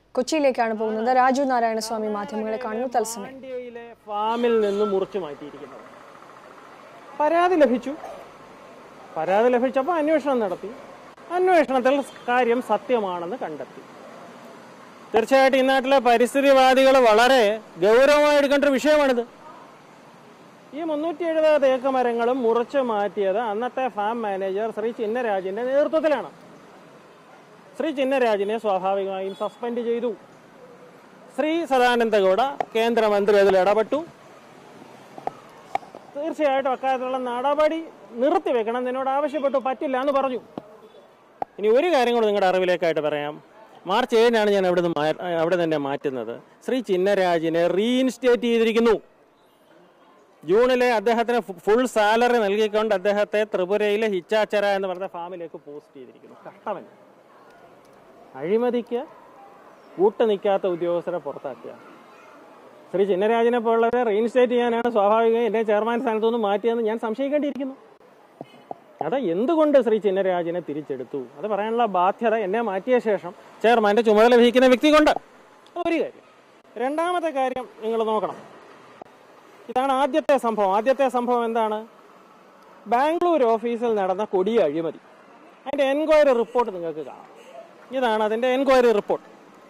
കൊച്ചിയിലേക്കാണ് പോകുന്നത് രാജു നാരായണസ്വാമി മാധ്യമങ്ങളെ കാണുന്നു തത്സമയം പാണ്ഡ്യയിലെ ഫാമിൽ നിന്ന് മുറിച്ചു മാറ്റിയിരിക്കുന്നത് പരാതി ലഭിച്ചു പരാതി ലഭിച്ചപ്പോൾ അന്വേഷണം നടത്തി അന്വേഷണത്തിൽ കാര്യം സത്യമാണെന്ന് കണ്ടെത്തി തീർച്ചയായിട്ടും ഈ നാട്ടിലെ പരിസ്ഥിതിവാദികൾ വളരെ ഗൗരവമായി എടുക്കേണ്ട ഒരു വിഷയമാണിത് ഈ മുന്നൂറ്റി എഴുപത് തേക്ക് മരങ്ങളും മുറിച്ചു മാറ്റിയത് അന്നത്തെ ഫാം മാനേജർ ശ്രീ ചിന്നരാജിന്റെ നേതൃത്വത്തിലാണ് ശ്രീ ചിന്നരാജിനെ സ്വാഭാവികമായും സസ്പെൻഡ് ചെയ്തു ശ്രീ സദാനന്ദ ഗൗഡ കേന്ദ്രമന്ത്രി അതിൽ ഇടപെട്ടു തീർച്ചയായിട്ടും അക്കാര്യത്തിലുള്ള നടപടി നിർത്തിവെക്കണം എന്നോട് ആവശ്യപ്പെട്ടു പറ്റില്ല എന്ന് പറഞ്ഞു ഇനി ഒരു കാര്യം കൂടെ നിങ്ങളുടെ അറിവിലേക്കായിട്ട് പറയാം മാർച്ച് ഏഴിനാണ് ഞാൻ അവിടെ നിന്ന് അവിടെ തന്നെ മാറ്റുന്നത് ശ്രീ ചിന്നരാജിനെ റീഇൻസ്റ്റേറ്റ് ചെയ്തിരിക്കുന്നു ജൂണിലെ അദ്ദേഹത്തിന് ഫുൾ സാലറി നൽകിക്കൊണ്ട് അദ്ദേഹത്തെ ത്രിപുരയിലെ ഹിച്ചാച്ചര എന്ന് പറഞ്ഞ ഫാമിലേക്ക് പോസ്റ്റ് ചെയ്തിരിക്കുന്നു കഷ്ടമൻ അഴിമതിക്ക് കൂട്ട് നിൽക്കാത്ത ഉദ്യോഗസ്ഥരെ പുറത്താക്കുക ശ്രീ ചിന്നരാജനെ പോലുള്ളവരെ റീഇൻസ്റ്റേറ്റ് ചെയ്യാനാണ് സ്വാഭാവികം എന്നെ ചെയർമാൻ സ്ഥാനത്തു നിന്ന് മാറ്റിയെന്ന് ഞാൻ സംശയിക്കേണ്ടിയിരിക്കുന്നു അത് എന്തുകൊണ്ട് ശ്രീ ചിന്നരാജനെ തിരിച്ചെടുത്തു അത് പറയാനുള്ള ബാധ്യത എന്നെ മാറ്റിയ ശേഷം ചെയർമാന്റെ ചുമതല വഹിക്കുന്ന വ്യക്തി കൊണ്ട് ഒരു കാര്യം രണ്ടാമത്തെ കാര്യം നിങ്ങൾ നോക്കണം ഇതാണ് ആദ്യത്തെ സംഭവം ആദ്യത്തെ സംഭവം എന്താണ് ബാംഗ്ലൂർ ഓഫീസിൽ നടന്ന കൊടിയ അഴിമതി അതിന്റെ എൻക്വയറി റിപ്പോർട്ട് നിങ്ങൾക്ക് കാണാം ഇതാണ് അതിന്റെ എൻക്വയറി റിപ്പോർട്ട്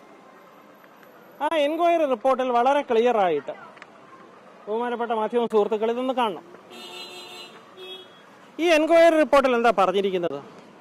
ആ എൻക്വയറി റിപ്പോർട്ടിൽ വളരെ ക്ലിയർ ആയിട്ട് ബഹുമാനപ്പെട്ട മാധ്യമ സുഹൃത്തുക്കൾ ഇതൊന്ന് കാണണം ഈ എൻക്വയറി റിപ്പോർട്ടിൽ എന്താ പറഞ്ഞിരിക്കുന്നത്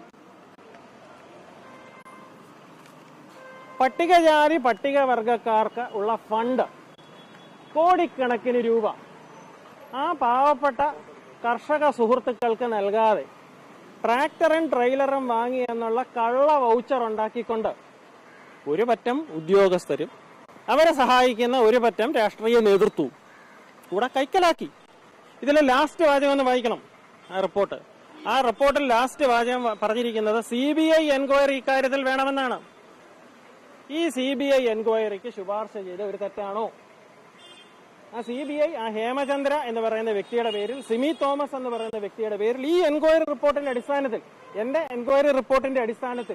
പട്ടികജാതി പട്ടികവർഗക്കാർക്ക് ഉള്ള ഫണ്ട് കോടിക്കണക്കിന് രൂപ ആ പാവപ്പെട്ട കർഷക സുഹൃത്തുക്കൾക്ക് നൽകാതെ ട്രാക്ടറും ട്രെയിലറും വാങ്ങി എന്നുള്ള കള്ള വൗച്ചർ ഉണ്ടാക്കിക്കൊണ്ട് ഒരു പറ്റം ഉദ്യോഗസ്ഥരും അവരെ സഹായിക്കുന്ന ഒരു പറ്റം രാഷ്ട്രീയ നേതൃത്വവും കൂടെ കൈക്കലാക്കി ഇതിലെ ലാസ്റ്റ് വാചകം ഒന്ന് വായിക്കണം ആ റിപ്പോർട്ട് ആ റിപ്പോർട്ടിൽ ലാസ്റ്റ് വാചകം വ- പറഞ്ഞിരിക്കുന്നത് സി ബി ഐ എൻക്വയറി ഇക്കാര്യത്തിൽ വേണമെന്നാണ് ഈ സി ബി ഐ എൻക്വയറിക്ക് ശുപാർശ ചെയ്ത ഒരു തെറ്റാണോ ആ സി ബി ഐ ആ ഹേമചന്ദ്ര എന്ന് പറയുന്ന വ്യക്തിയുടെ പേരിൽ സിമി തോമസ് എന്ന് പറയുന്ന വ്യക്തിയുടെ പേരിൽ ഈ എൻക്വയറി റിപ്പോർട്ടിന്റെ അടിസ്ഥാനത്തിൽ എന്റെ എൻക്വയറി റിപ്പോർട്ടിന്റെ അടിസ്ഥാനത്തിൽ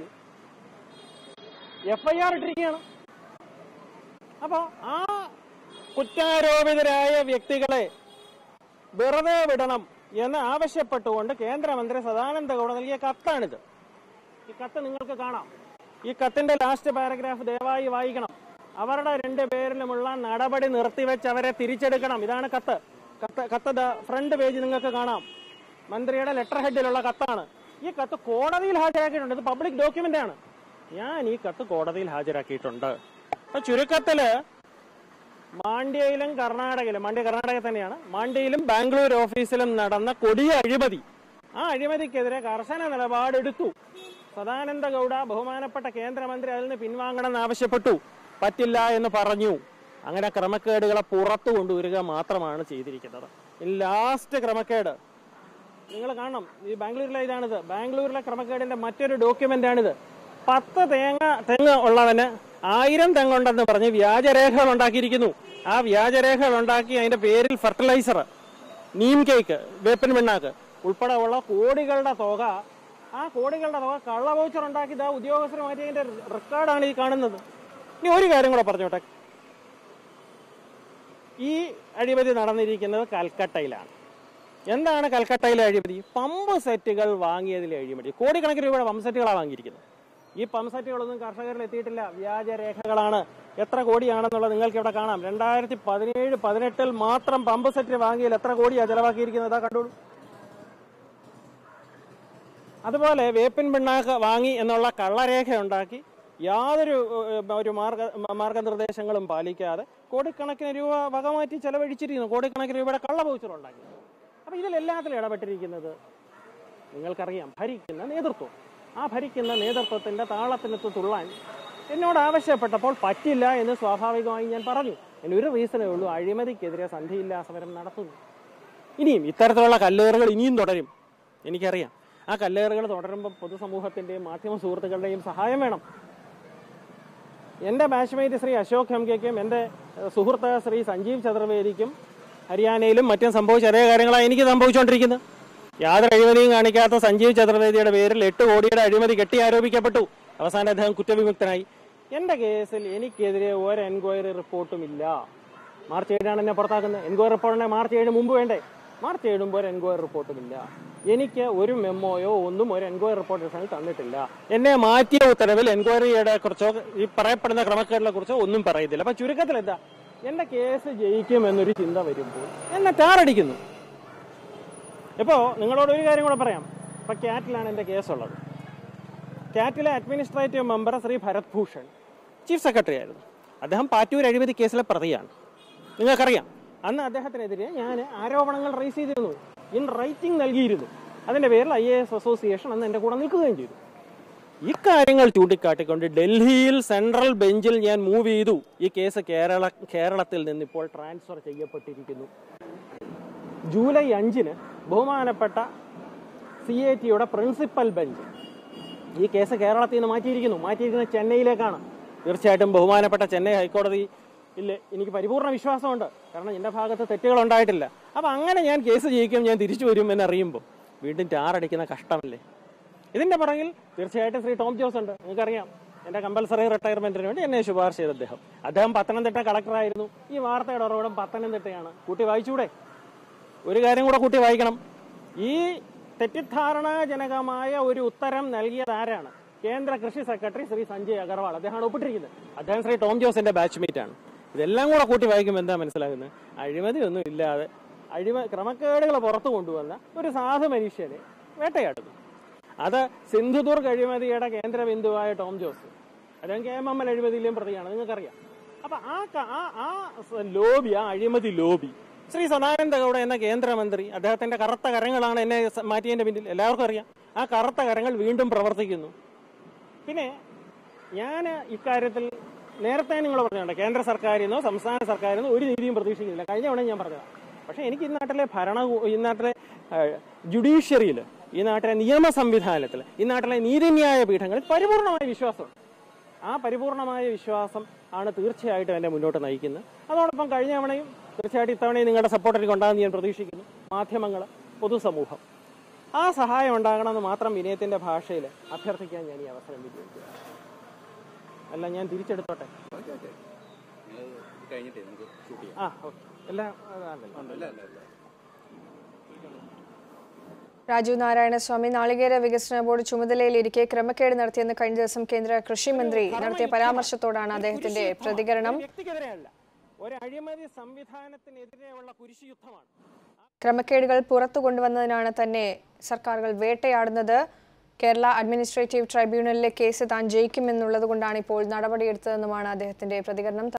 എഫ്ഐആർ ഇട്ടിരിക്കുകയാണ് അപ്പോ ആ കുറ്റാരോപിതരായ വ്യക്തികളെ വെറുതെ വിടണം എന്ന് ആവശ്യപ്പെട്ടുകൊണ്ട് കേന്ദ്രമന്ത്രി സദാനന്ദ ഗൗഡ നൽകിയ കത്താണിത് ഈ കത്ത് നിങ്ങൾക്ക് കാണാം ഈ കത്തിന്റെ ലാസ്റ്റ് പാരഗ്രാഫ് ദയവായി വായിക്കണം അവരുടെ രണ്ട് പേരിലുമുള്ള നടപടി നിർത്തിവെച്ച് അവരെ തിരിച്ചെടുക്കണം ഇതാണ് കത്ത് കത്ത് കത്ത് ഫ്രണ്ട് പേജ് നിങ്ങൾക്ക് കാണാം മന്ത്രിയുടെ ലെറ്റർ ഹെഡിലുള്ള കത്താണ് ഈ കത്ത് കോടതിയിൽ ഹാജരാക്കിയിട്ടുണ്ട് ഇത് പബ്ലിക് ഡോക്യുമെന്റ് ആണ് ഞാൻ ഈ കത്ത് കോടതിയിൽ ഹാജരാക്കിയിട്ടുണ്ട് അപ്പൊ ചുരുക്കത്തില് മാണ്ഡ്യയിലും കർണാടകയിലും മാണ്ഡ്യ കർണാടക തന്നെയാണ് മാണ്ഡ്യയിലും ബാംഗ്ലൂർ ഓഫീസിലും നടന്ന കൊടിയ അഴിമതി ആ അഴിമതിക്കെതിരെ കർശന നിലപാടെടുത്തു സദാനന്ദ ഗൗഡ ബഹുമാനപ്പെട്ട കേന്ദ്രമന്ത്രി അതിൽ നിന്ന് പിൻവാങ്ങണമെന്ന് ആവശ്യപ്പെട്ടു പറ്റില്ല എന്ന് പറഞ്ഞു അങ്ങനെ ക്രമക്കേടുകളെ പുറത്തു കൊണ്ടുവരിക മാത്രമാണ് ചെയ്തിരിക്കുന്നത് ലാസ്റ്റ് ക്രമക്കേട് നിങ്ങൾ കാണണം ഈ ബാംഗ്ലൂരിലെ ഇതാണിത് ബാംഗ്ലൂരിലെ ക്രമക്കേടിന്റെ മറ്റൊരു ഡോക്യുമെന്റ് ആണിത് പത്ത് തേങ്ങ തെങ്ങ് ഉള്ളവന് ആയിരം തെങ്ങുണ്ടെന്ന് പറഞ്ഞ് വ്യാജരേഖകൾ ഉണ്ടാക്കിയിരിക്കുന്നു ആ വ്യാജരേഖകൾ ഉണ്ടാക്കി അതിന്റെ പേരിൽ ഫെർട്ടിലൈസർ നീം കേക്ക് വേപ്പൻ പിണ്ണാക്ക് ഉൾപ്പെടെ ഉള്ള കോടികളുടെ തുക ആ കോടികളുടെ തുക കള്ള വൗച്ചർ ഉണ്ടാക്കി ഇതാ ഉദ്യോഗസ്ഥർ മാറ്റിയതിന്റെ റെക്കോർഡാണ് ഈ കാണുന്നത് ഇനി ഒരു കാര്യം കൂടെ പറഞ്ഞോട്ടെ ഈ അഴിമതി നടന്നിരിക്കുന്നത് കൽക്കട്ടയിലാണ് എന്താണ് കൽക്കട്ടയിലെ അഴിമതി പമ്പ് സെറ്റുകൾ വാങ്ങിയതിലെ അഴിമതി കോടിക്കണക്കിന് രൂപയുടെ പമ്പ് സെറ്റുകളാണ് വാങ്ങിയിരിക്കുന്നത് ഈ പമ്പ് സെറ്റുകളൊന്നും കർഷകരിൽ എത്തിയിട്ടില്ല വ്യാജരേഖകളാണ് എത്ര കോടിയാണെന്നുള്ളത് നിങ്ങൾക്ക് ഇവിടെ കാണാം രണ്ടായിരത്തി പതിനേഴ് പതിനെട്ടിൽ മാത്രം പമ്പ് സെറ്റ് വാങ്ങിയതിൽ എത്ര കോടിയാണ് ചെലവാക്കിയിരിക്കുന്നത് അതാ കണ്ടോളൂ അതുപോലെ വേപ്പിൻ പിണ്ണാക്ക് വാങ്ങി എന്നുള്ള കള്ളരേഖ ഉണ്ടാക്കി യാതൊരു ഏഹ്, ഒരു മാർഗ മാർഗനിർദ്ദേശങ്ങളും പാലിക്കാതെ കോടിക്കണക്കിന് രൂപ വകമാറ്റി ചെലവഴിച്ചിരിക്കുന്നു കോടിക്കണക്കിന് രൂപയുടെ കള്ള പൗച്ചർ ഉണ്ടാക്കി അപ്പൊ ഇതിലെല്ലാത്തിലും ഇടപെട്ടിരിക്കുന്നത് നിങ്ങൾക്കറിയാം ഭരിക്കുന്ന നേതൃത്വം ആ ഭരിക്കുന്ന നേതൃത്വത്തിന്റെ താളത്തിനൊത്ത് തുള്ളാൻ എന്നോട് ആവശ്യപ്പെട്ടപ്പോൾ പറ്റില്ല എന്ന് സ്വാഭാവികമായി ഞാൻ പറഞ്ഞു അതിന് ഒരു റീസണേ ഉള്ളൂ അഴിമതിക്കെതിരെ സന്ധിയില്ലാ സമരം നടത്തുന്നു ഇനിയും ഇത്തരത്തിലുള്ള കല്ലേറുകൾ ഇനിയും തുടരും എനിക്കറിയാം ആ കല്ലേറുകൾ തുടരുമ്പോൾ പൊതുസമൂഹത്തിന്റെയും മാധ്യമ സുഹൃത്തുക്കളുടെയും സഹായം വേണം എൻ്റെ ബാച്ച്മേറ്റ് ശ്രീ അശോക് ഹെംകയ്ക്കും എൻ്റെ ഏഹ്, സുഹൃത്ത് ശ്രീ സഞ്ജീവ് ചതുർവേദിക്കും ഹരിയാനയിലും മറ്റും സംഭവിച്ച അതേ കാര്യങ്ങളാണ് എനിക്ക് സംഭവിച്ചുകൊണ്ടിരിക്കുന്നത് യാതൊരു അഴിമതിയും കാണിക്കാത്ത സഞ്ജീവ് ചതുർവേദിയുടെ പേരിൽ എട്ട് കോടിയുടെ അഴിമതി കെട്ടി ആരോപിക്കപ്പെട്ടു അവസാനം അദ്ദേഹം കുറ്റവിമുക്തനായി എന്റെ കേസിൽ എനിക്കെതിരെ ഒരു എൻക്വയറി റിപ്പോർട്ടും ഇല്ല മാർച്ച് ഏഴിനാണ് എന്നെ പുറത്താക്കുന്നത് എൻക്വയറി റിപ്പോർട്ടിനെ മാർച്ച് ഏഴ് മുമ്പ് വേണ്ടേ മാർച്ച് ഏഴ് മുമ്പ് ഒരു എൻക്വയറി റിപ്പോർട്ടും ഇല്ല എനിക്ക് ഒരു മെമ്മോയോ ഒന്നും ഒരു എൻക്വയറി റിപ്പോർട്ട് തന്നിട്ടില്ല എന്നെ മാറ്റിയ ഉത്തരവിൽ എൻക്വയറിയുടെ കുറിച്ചോ ഈ പറയപ്പെടുന്ന ക്രമക്കേടിനെ കുറിച്ചോ ഒന്നും പറയുന്നില്ല അപ്പൊ ചുരുക്കത്തിൽ എന്താ എന്റെ കേസ് ജയിക്കും എന്നൊരു ചിന്ത വരുമ്പോൾ എന്നെ ടാറടിക്കുന്നു ഇപ്പോ നിങ്ങളോട് ഒരു കാര്യം കൂടെ പറയാം ഇപ്പൊ ക്യാറ്റിലാണ് എന്റെ കേസുള്ളത് ക്യാറ്റിലെ administrative member Shri Bharat Bhushan chief secretary ആയിരുന്നു അദ്ദേഹം പാറ്റൂർ അഴിമതി കേസിലെ പ്രതിയാണ് നിങ്ങൾക്കറിയാം അന്ന് അദ്ദേഹത്തിനെതിരെ ഞാൻ ആരോപണങ്ങൾ റേസ് ചെയ്തിരുന്നു ഇൻ റൈറ്റിംഗ് നൽകിയിരുന്നു അതിന്റെ പേരിൽ ഐ എ എസ് അസോസിയേഷൻ അന്ന് എന്റെ കൂടെ നിൽക്കുകയും ചെയ്തു ഇക്കാര്യങ്ങൾ ചൂണ്ടിക്കാട്ടിക്കൊണ്ട് ഡൽഹിയിൽ സെൻട്രൽ ബെഞ്ചിൽ ഞാൻ മൂവ് ചെയ്തു ഈ കേസ് കേരള കേരളത്തിൽ നിന്ന് ഇപ്പോൾ ട്രാൻസ്ഫർ ചെയ്യപ്പെട്ടിരിക്കുന്നു ജൂലൈ അഞ്ചിന് ബഹുമാനപ്പെട്ട സി എ ടിയുടെ പ്രിൻസിപ്പൽ ബെഞ്ച് ഈ കേസ് കേരളത്തിൽ നിന്ന് മാറ്റിയിരിക്കുന്നു മാറ്റിയിരിക്കുന്നത് ചെന്നൈയിലേക്കാണ് തീർച്ചയായിട്ടും ബഹുമാനപ്പെട്ട ചെന്നൈ ഹൈക്കോടതി ഇല്ലേ എനിക്ക് പരിപൂർണ്ണ വിശ്വാസമുണ്ട് കാരണം എൻ്റെ ഭാഗത്ത് തെറ്റുകൾ ഉണ്ടായിട്ടില്ല അപ്പം അങ്ങനെ ഞാൻ കേസ് ജയിക്കും ഞാൻ തിരിച്ചു വരും എന്നറിയുമ്പോൾ വീണ്ടും ടാറടിക്കുന്ന കഷ്ടമല്ലേ ഇതിന്റെ പുറകിൽ തീർച്ചയായിട്ടും ശ്രീ ടോം ജോസ് ഉണ്ട് നിങ്ങൾക്കറിയാം എന്റെ കമ്പൽസറി റിട്ടയർമെന്റിന് വേണ്ടി എന്നെ ശുപാർശ ചെയ്ത അദ്ദേഹം അദ്ദേഹം പത്തനംതിട്ട കളക്ടറായിരുന്നു ഈ വാർത്തയുടെ ഉറവിടം പത്തനംതിട്ടയാണ് കൂട്ടി വായിച്ചൂടെ ഒരു കാര്യം കൂടെ കൂട്ടി വായിക്കണം ഈ തെറ്റിദ്ധാരണാജനകമായ ഒരു ഉത്തരം നൽകിയത് ആരാണ് കേന്ദ്ര കൃഷി സെക്രട്ടറി ശ്രീ സഞ്ജയ് അഗർവാൾ അദ്ദേഹമാണ് ഒപ്പിട്ടിരിക്കുന്നത് അദ്ദേഹം ശ്രീ ടോം ജോസിന്റെ ബാച്ച്മേറ്റ് ആണ് ഇതെല്ലാം കൂടെ കൂട്ടി വായിക്കുമ്പോൾ എന്താ മനസ്സിലാകുന്നത് അഴിമതി ഒന്നും ഇല്ലാതെ അഴിമ ക്രമക്കേടുകൾ പുറത്തു കൊണ്ടുവന്ന ഒരു സാധു മനുഷ്യനെ വേട്ടയാടുന്നു അത് സിന്ധുദുർഗ് അഴിമതിയുടെ കേന്ദ്ര ബിന്ദുവായ ടോം ജോസ് അദ്ദേഹം കെ എം എം എൽ അഴിമതിയിലെയും പ്രതിയാണ് നിങ്ങൾക്കറിയാം അപ്പൊ ആ ക- ആ ആ സ- ലോബി ആ അഴിമതി ലോബി ശ്രീ സദാനന്ദ ഗൗഡ എന്ന കേന്ദ്രമന്ത്രി അദ്ദേഹത്തിന്റെ കറുത്ത കരങ്ങളാണ് എന്നെ സ- മാറ്റിയതിന്റെ പിന്നിൽ എല്ലാവർക്കും അറിയാം ആ കറുത്ത കരങ്ങൾ വീണ്ടും പ്രവർത്തിക്കുന്നു പിന്നെ ഞാൻ ഇക്കാര്യത്തിൽ നേരത്തെ നിങ്ങൾ പറഞ്ഞിട്ടുണ്ട് കേന്ദ്ര സർക്കാരിൽ നിന്നോ സംസ്ഥാന സർക്കാരിൽ നിന്നോ ഒരു നീതിയും പ്രതീക്ഷിക്കുന്നില്ല കഴിഞ്ഞ തവണ ഞാൻ പറഞ്ഞതാണ് പക്ഷെ എനിക്ക് ഈ നാട്ടിലെ ഭരണ ഈ നാട്ടിലെ ജുഡീഷ്യറിയിൽ ഈ നാട്ടിലെ നിയമ സംവിധാനത്തിൽ ഈ നാട്ടിലെ നീതിന്യായ പീഠങ്ങളിൽ പരിപൂർണമായ വിശ്വാസം ആ പരിപൂർണമായ വിശ്വാസം ആണ് തീർച്ചയായിട്ടും എന്നെ മുന്നോട്ട് നയിക്കുന്നത് അതോടൊപ്പം കഴിഞ്ഞ തവണയും തീർച്ചയായിട്ടും ഇത്തവണയും നിങ്ങളുടെ സപ്പോർട്ട് എനിക്ക് ഉണ്ടാകുമെന്ന് ഞാൻ പ്രതീക്ഷിക്കുന്നു മാധ്യമങ്ങൾ പൊതുസമൂഹം ആ സഹായം ഉണ്ടാകണമെന്ന് മാത്രം വിനയത്തിന്റെ ഭാഷയിൽ അഭ്യർത്ഥിക്കാൻ ഞാൻ ഈ അവസരം വിനിയോഗിക്കുക അല്ല ഞാൻ തിരിച്ചെടുത്തോട്ടെ കഴിഞ്ഞിട്ടേ നമുക്ക് ഷൂട്ട് ചെയ്യാം ആ ഓക്കെ എല്ലാം അതാണല്ലോ. രാജീവ് നാരായണസ്വാമി നാളികേര വികസന ബോർഡ് ചുമതലയിലിരിക്കെ ക്രമക്കേട് നടത്തിയെന്ന് കഴിഞ്ഞ ദിവസം കേന്ദ്ര കൃഷി മന്ത്രി നടത്തിയ പരാമർശത്തോടാണ് അദ്ദേഹത്തിന്റെ കുരിശുയുദ്ധമാണ്. പ്രതികരണം ഒരു വ്യക്തിക്കെതിരെയല്ല ഒരു അഴിമതി സംവിധാനത്തിനെതിരെയുള്ള കുരിശു യുദ്ധമാണ് ക്രമക്കേടുകൾ പുറത്തു കൊണ്ടുവന്നതിനാണ് തന്നെ സർക്കാരുകൾ വേട്ടയാടുന്നത് കേരള അഡ്മിനിസ്ട്രേറ്റീവ് ട്രൈബ്യൂണലിലെ കേസ് താൻ ജയിക്കുമെന്നുള്ളത് കൊണ്ടാണ് ഇപ്പോൾ നടപടിയെടുത്തതെന്നുമാണ് അദ്ദേഹത്തിന്റെ പ്രതികരണം